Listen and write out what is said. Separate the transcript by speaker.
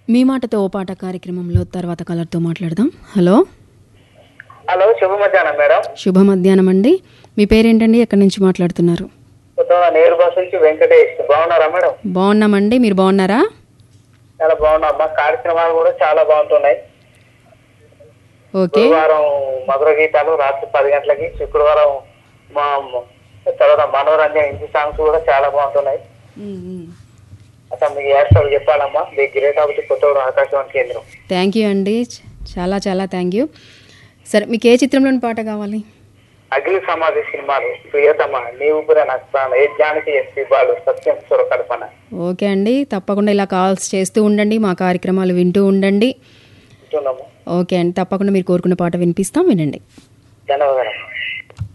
Speaker 1: మీ మాటతో ఓ పాట కార్యక్రమంలో తర్వాత కలర్తో మాట్లాడదాం హలో
Speaker 2: హలో శుభ మధ్యాహ్నం మేడం
Speaker 1: శుభ మధ్యాహ్నం అండి మీ పేరేంటండి ఎక్కడి నుంచి మాట్లాడుతున్నారు
Speaker 2: కొత్తగా నేరు బస్ నుంచి వెంకటేష్ బాగున్నారా మేడం
Speaker 1: బాగున్నామండి మీరు బాగున్నారా
Speaker 2: చాలా బాగున్నా మా కార్యక్రమాలు కూడా చాలా బాగుంటున్నాయి
Speaker 1: ఓకే
Speaker 2: గురువారం మధుర గీతాలు రాత్రి పది గంటలకి శుక్రవారం మా తర్వాత మనోరంజన హిందీ సాంగ్స్ కూడా చాలా బాగుంటున్నాయి అసలు మీకు ఏర్పాటు చెప్పాలమ్మా the great of the Kothagudem Akashvani కేంద్రం
Speaker 1: థ్యాంక్ యూ అండి చ- చాలా చాలా థ్యాంక్ యూ సరే మీకు ఏ చిత్రంలోని పాట కావాలి
Speaker 2: అఖిల సమాధి సినిమాలు ప్రియతమ నీవు కూడా నాకు ప్రాణం ఏ జ్ఞానికి ఎస్పీ బాలు సత్యం సురకల్పన
Speaker 1: ఓకే అండి తప్పకుండా ఇలా కాల్స్ చేస్తూ ఉండండి మా కార్యక్రమాలు వింటూ ఉండండి
Speaker 2: వింటున్నాము
Speaker 1: ఓకే అండి తప్పకుండా మీరు కోరుకున్న పాట వినిపిస్తాం వినండి
Speaker 2: ధన్యవాదాలు